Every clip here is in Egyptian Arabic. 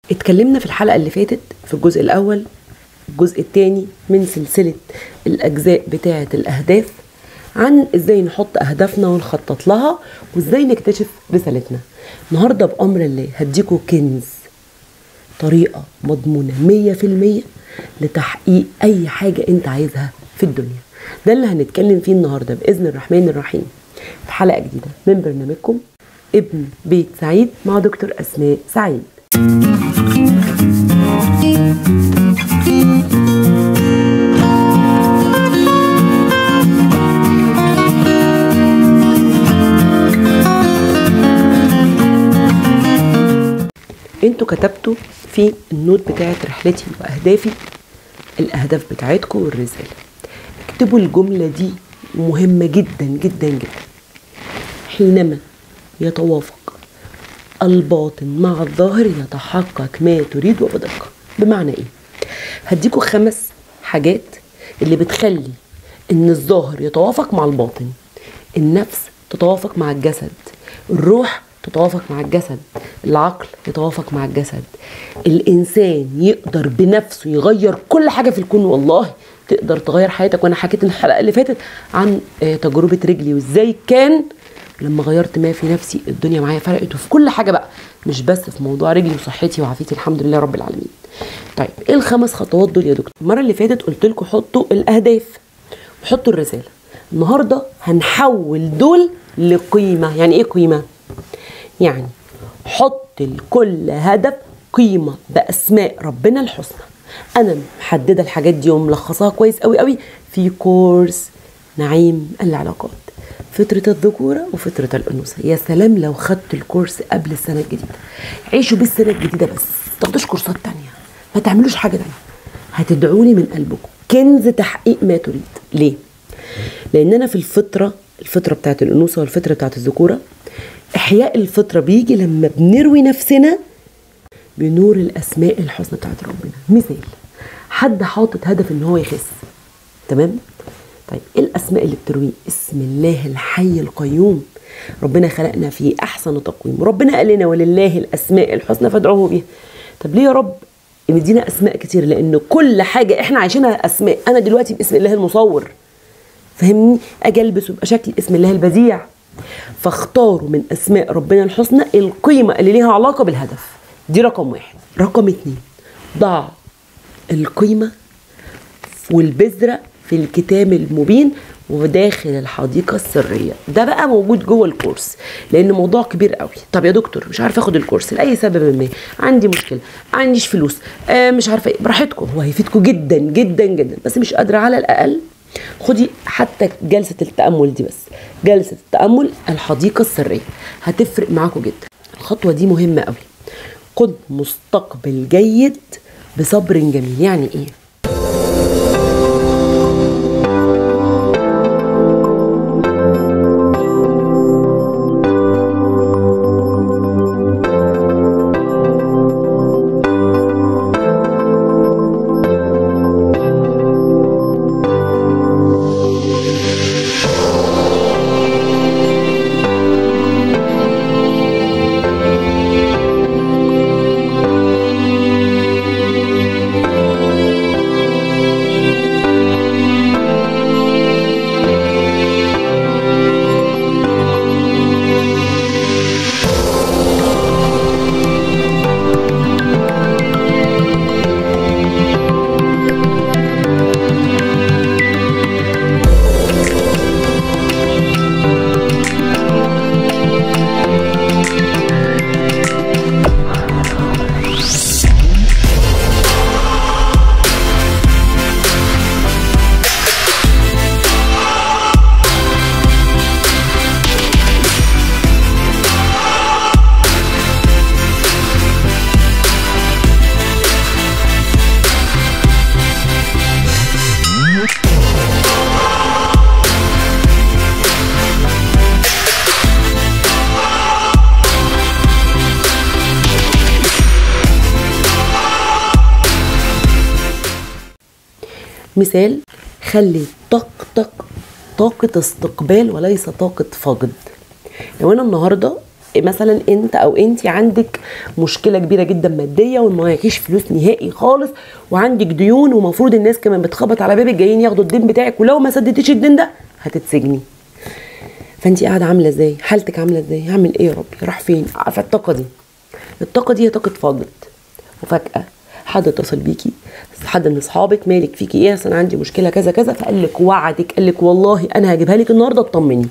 اتكلمنا في الحلقة اللي فاتت في الجزء الأول الجزء الثاني من سلسلة الأجزاء بتاعة الأهداف عن ازاي نحط أهدافنا ونخطط لها وازاي نكتشف رسالتنا النهاردة بأمر الله هديكوا كنز طريقة مضمونة مية في المية لتحقيق أي حاجة أنت عايزها في الدنيا ده اللي هنتكلم فيه النهاردة بإذن الرحمن الرحيم في حلقة جديدة من برنامجكم ابن بيت سعيد مع دكتور أسماء سعيد انتوا كتبتوا في النوت بتاعت رحلتي واهدافي الاهداف بتاعتكم والرساله اكتبوا الجمله دي مهمه جدا جدا جدا حينما يتوافق الباطن مع الظاهر يتحقق ما تريد وبدقه بمعنى ايه هديكوا خمس حاجات اللي بتخلي ان الظاهر يتوافق مع الباطن النفس تتوافق مع الجسد الروح تتوافق مع الجسد العقل يتوافق مع الجسد الانسان يقدر بنفسه يغير كل حاجه في الكون والله تقدر تغير حياتك وانا حكيت الحلقه اللي فاتت عن آه، تجربه رجلي وازاي كان لما غيرت ما في نفسي الدنيا معايا فرقت وفي كل حاجه بقى مش بس في موضوع رجلي وصحتي وعافيتي الحمد لله رب العالمين طيب ايه الخمس خطوات دول يا دكتور المره اللي فاتت قلت لكم حطوا الاهداف وحطوا الرساله النهارده هنحول دول لقيمه يعني ايه قيمه يعني حط لكل هدف قيمه باسماء ربنا الحسنى انا محدده الحاجات دي وملخصاها كويس قوي قوي في كورس نعيم العلاقات فطرة الذكورة وفطرة الأنوثة يا سلام لو خدت الكورس قبل السنة الجديدة عيشوا بيه السنة الجديدة بس تاخدوش كورسات تانية ما تعملوش حاجة تانية هتدعوني من قلبكم كنز تحقيق ما تريد ليه؟ لأن أنا في الفطرة الفطرة بتاعت الأنوثة والفطرة بتاعت الذكورة إحياء الفطرة بيجي لما بنروي نفسنا بنور الأسماء الحسنى بتاعت ربنا مثال حد حاطط هدف إن هو يخس تمام؟ طيب ايه الاسماء اللي بترويه اسم الله الحي القيوم ربنا خلقنا في احسن تقويم وربنا قال لنا ولله الاسماء الحسنى فادعوه بيها طب ليه يا رب مدينا اسماء كتير لان كل حاجه احنا عايشينها اسماء انا دلوقتي باسم الله المصور فهمني اجي البس ويبقى شكل اسم الله البديع فاختاروا من اسماء ربنا الحسنى القيمه اللي ليها علاقه بالهدف دي رقم واحد رقم اتنين ضع القيمه والبذرة في الكتاب المبين وداخل الحديقة السرية ده بقى موجود جوه الكورس لأن موضوع كبير قوي طب يا دكتور مش عارفة أخد الكورس لأي سبب ما عندي مشكلة عنديش فلوس آه مش عارفة إيه براحتكم هو هيفيدكم جدا جدا جدا بس مش قادرة على الأقل خدي حتى جلسة التأمل دي بس جلسة التأمل الحديقة السرية هتفرق معاكم جدا الخطوة دي مهمة قوي خد مستقبل جيد بصبر جميل يعني ايه مثال خلي طاقتك طاقة استقبال وليس طاقة فقد لو انا النهاردة مثلا انت او انت عندك مشكله كبيره جدا ماديه ومعكيش فلوس نهائي خالص وعندك ديون ومفروض الناس كمان بتخبط على بابك جايين ياخدوا الدين بتاعك ولو ما سددتيش الدين ده هتتسجني فانت قاعده عامله ازاي حالتك عامله ازاي هعمل ايه يا ربي راح فين عارفه الطاقه دي الطاقه دي هي طاقه فضل وفجاه حد اتصل بيكي حد من اصحابك مالك فيكي ايه اصل انا عندي مشكله كذا كذا فقال لك وعدك قال لك والله انا هجيبها لك النهارده اطمني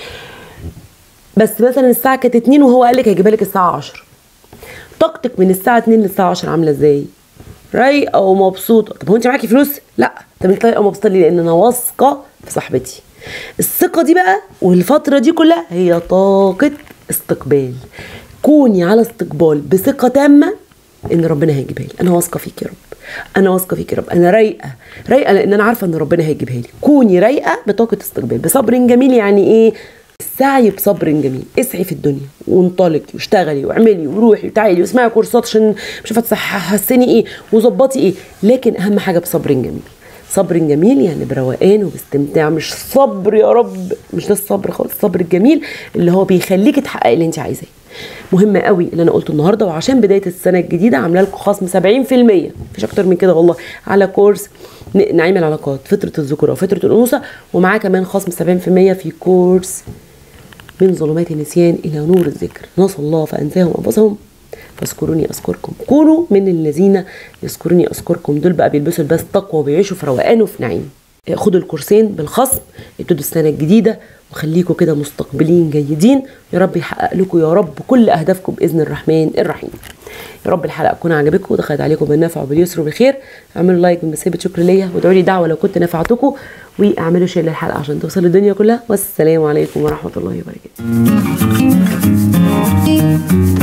بس مثلا الساعه كانت 2 وهو قال لك هيجيبها لك الساعه 10 طاقتك من الساعه 2 للساعه 10 عامله ازاي رايقه ومبسوطه طب هو انت معاكي فلوس لا طب انت رايقه ومبسوطه ليه لان انا واثقه في صاحبتي الثقه دي بقى والفتره دي كلها هي طاقه استقبال كوني على استقبال بثقه تامه ان ربنا هيجيبها لي انا واثقه فيك يا رب انا واثقه فيك يا رب انا رايقه رايقه لان انا عارفه ان ربنا هيجيبها لي كوني رايقه بطاقه استقبال بصبر جميل يعني ايه السعي بصبر جميل اسعي في الدنيا وانطلقي واشتغلي واعملي وروحي وتعالي واسمعي كورسات عشان مش عارفه تحسني ايه وظبطي ايه لكن اهم حاجه بصبر جميل صبر جميل يعني بروقان وباستمتاع مش صبر يا رب مش ده الصبر خالص الصبر الجميل اللي هو بيخليكي تحققي اللي انت عايزاه مهم قوي اللي انا قلته النهارده وعشان بدايه السنه الجديده عامله لكم خصم 70% مفيش اكتر من كده والله على كورس نعيم العلاقات فطره الذكوره وفطره الانوثه ومعاه كمان خصم 70% في كورس من ظلمات النسيان الى نور الذكر نسوا الله فانساهم انفسهم فاذكروني اذكركم كونوا من الذين يذكروني اذكركم دول بقى بيلبسوا الباس تقوى وبيعيشوا في روقان وفي نعيم خدوا الكورسين بالخصم ابتدوا السنه الجديده وخليكم كده مستقبلين جيدين يا رب يحقق لكم يا رب كل اهدافكم باذن الرحمن الرحيم يا رب الحلقه تكون عجبتكم ودخلت عليكم بالنفع وباليسر وبالخير اعملوا لايك بمثابه شكر ليا وادعوا لي دعوه لو كنت نفعتكم واعملوا شير للحلقه عشان توصل للدنيا كلها والسلام عليكم ورحمه الله وبركاته